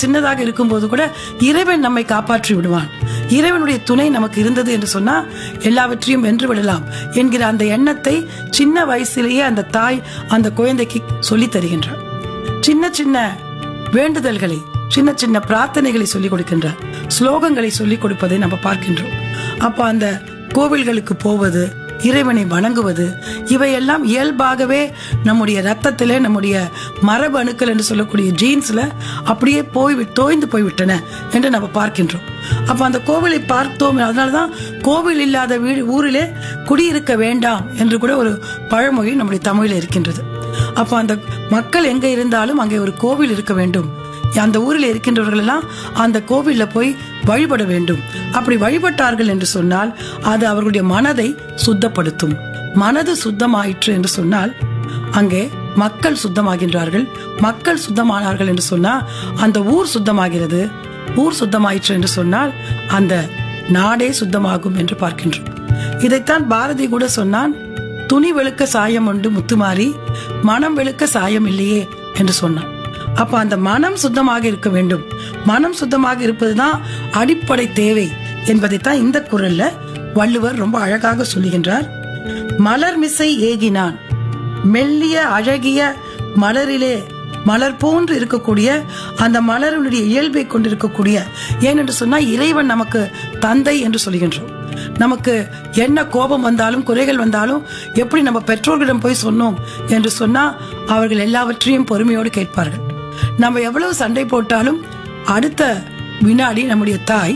சின்னதாக இருக்கும்போது கூட இறைவன் நம்மை காப்பாற்றி விடுவான் இறைவனுடைய துணை நமக்கு இருந்தது என்று சொன்னா எல்லாவற்றையும் வென்று விடலாம் என்கிற அந்த எண்ணத்தை சின்ன வயசிலேயே அந்த தாய் அந்த குழந்தைக்கு சொல்லித் தருகின்றார் சின்ன சின்ன வேண்டுதல்களை சின்ன சின்ன பிரார்த்தனைகளை சொல்லிக் கொடுக்கின்றார் ஸ்லோகங்களை சொல்லிக் கொடுப்பதை நம்ம பார்க்கின்றோம் அப்ப அந்த கோவில்களுக்கு போவது இறைவனை வணங்குவது இவையெல்லாம் இயல்பாகவே நம்முடைய ரத்தத்திலே நம்முடைய மரபு அணுக்கள் என்று சொல்லக்கூடிய ஜீன்ஸ்ல அப்படியே போய் விட்- தோய்ந்து போய்விட்டன என்று நம்ம பார்க்கின்றோம் அப்ப அந்த கோவிலை பார்த்தோம் அதனாலதான் கோவில் இல்லாத வீடு ஊரிலே குடியிருக்க வேண்டாம் என்று கூட ஒரு பழமொழி நம்முடைய தமிழில் இருக்கின்றது அப்ப அந்த மக்கள் எங்க இருந்தாலும் அங்கே ஒரு கோவில் இருக்க வேண்டும் அந்த ஊரில் இருக்கின்றவர்கள் எல்லாம் அந்த கோவில்ல போய் வழிபட வேண்டும் அப்படி வழிபட்டார்கள் என்று சொன்னால் அது அவர்களுடைய மனதை சுத்தப்படுத்தும் மனது சுத்தமாயிற்று என்று சொன்னால் அங்கே மக்கள் சுத்தமாகின்றார்கள் மக்கள் சுத்தமானார்கள் என்று சொன்னால் அந்த ஊர் சுத்தமாகிறது ஊர் சுத்தமாயிற்று என்று சொன்னால் அந்த நாடே சுத்தமாகும் என்று பார்க்கின்றோம் இதைத்தான் பாரதி கூட சொன்னான் துணி வெளுக்க சாயம் உண்டு முத்துமாரி மனம் வெளுக்க சாயம் இல்லையே என்று சொன்னான் அப்ப அந்த மனம் சுத்தமாக இருக்க வேண்டும் மனம் சுத்தமாக இருப்பதுதான் அடிப்படை தேவை என்பதைத்தான் இந்த குரல்ல வள்ளுவர் ரொம்ப அழகாக சொல்லுகின்றார் மலர் மிசை ஏகினான் மெல்லிய அழகிய மலரிலே மலர் போன்று இருக்கக்கூடிய அந்த மலருடைய இயல்பை கொண்டிருக்கக்கூடிய ஏனென்று சொன்னா இறைவன் நமக்கு தந்தை என்று சொல்கின்றோம் நமக்கு என்ன கோபம் வந்தாலும் குறைகள் வந்தாலும் எப்படி நம்ம பெற்றோர்களிடம் போய் சொன்னோம் என்று சொன்னா அவர்கள் எல்லாவற்றையும் பொறுமையோடு கேட்பார்கள் நம்ம எவ்வளவு சண்டை போட்டாலும் அடுத்த வினாடி நம்முடைய தாய்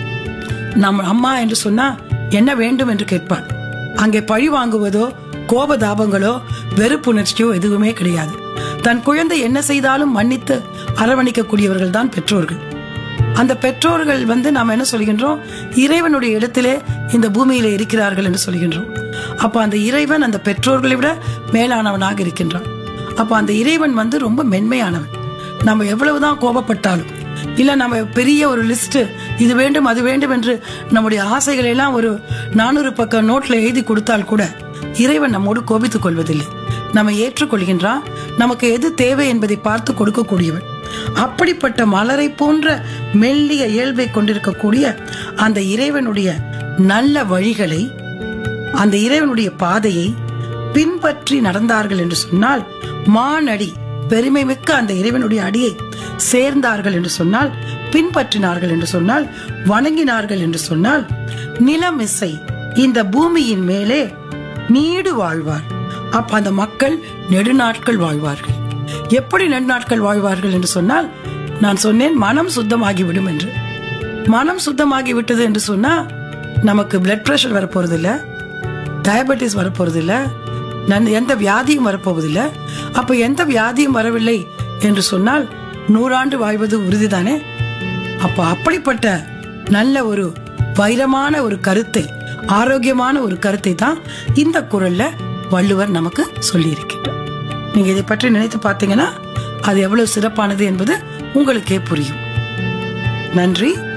நம்ம அம்மா என்று சொன்னா என்ன வேண்டும் என்று கேட்பாள் அங்கே பழி வாங்குவதோ கோபதாபங்களோ வெறுப்புணர்ச்சியோ எதுவுமே கிடையாது தன் குழந்தை என்ன செய்தாலும் மன்னித்து அரவணைக்கக்கூடியவர்கள் தான் பெற்றோர்கள் அந்த பெற்றோர்கள் வந்து நாம் என்ன சொல்கின்றோம் இறைவனுடைய இடத்திலே இந்த பூமியில இருக்கிறார்கள் என்று சொல்கின்றோம் அப்ப அந்த இறைவன் அந்த பெற்றோர்களை விட மேலானவனாக இருக்கின்றான் அப்ப அந்த இறைவன் வந்து ரொம்ப மென்மையானவன் நம்ம எவ்வளவுதான் கோபப்பட்டாலும் இல்ல நம்ம பெரிய ஒரு லிஸ்ட் இது வேண்டும் அது வேண்டும் என்று நம்முடைய ஆசைகளை எல்லாம் ஒரு நானூறு பக்கம் நோட்ல எழுதி கொடுத்தால் கூட இறைவன் நம்மோடு கோபித்துக் கொள்வதில்லை நம்ம ஏற்றுக்கொள்கின்றான் நமக்கு எது தேவை என்பதை பார்த்து கொடுக்கக்கூடியவன் அப்படிப்பட்ட மலரை போன்ற மெல்லிய இயல்பை கொண்டிருக்கக்கூடிய அந்த இறைவனுடைய நல்ல வழிகளை அந்த இறைவனுடைய பாதையை பின்பற்றி நடந்தார்கள் என்று சொன்னால் மானடி பெருமை மிக்க அந்த இறைவனுடைய அடியை சேர்ந்தார்கள் என்று சொன்னால் பின்பற்றினார்கள் என்று சொன்னால் வணங்கினார்கள் என்று சொன்னால் நிலமிசை இந்த பூமியின் மேலே நீடு வாழ்வார் அப்ப அந்த மக்கள் நெடுநாட்கள் வாழ்வார்கள் எப்படி நெடுநாட்கள் வாழ்வார்கள் என்று சொன்னால் நான் சொன்னேன் மனம் சுத்தமாகிவிடும் என்று மனம் சுத்தமாகி விட்டது என்று சொன்னா நமக்கு பிளட் பிரஷர் வரப்போறது இல்ல டயபெட்டிஸ் வரப்போறது இல்ல நன்- எந்த வியாதியும் வரப்போவதில்லை அப்ப எந்த வியாதியும் வரவில்லை என்று சொன்னால் நூறாண்டு வாழ்வது உறுதிதானே அப்ப அப்படிப்பட்ட நல்ல ஒரு வைரமான ஒரு கருத்தை ஆரோக்கியமான ஒரு கருத்தை தான் இந்த குரல்ல வள்ளுவர் நமக்கு சொல்லி இருக்கின்றார் நீங்க இதை பற்றி நினைத்து பார்த்தீங்கன்னா அது எவ்வளவு சிறப்பானது என்பது உங்களுக்கே புரியும் நன்றி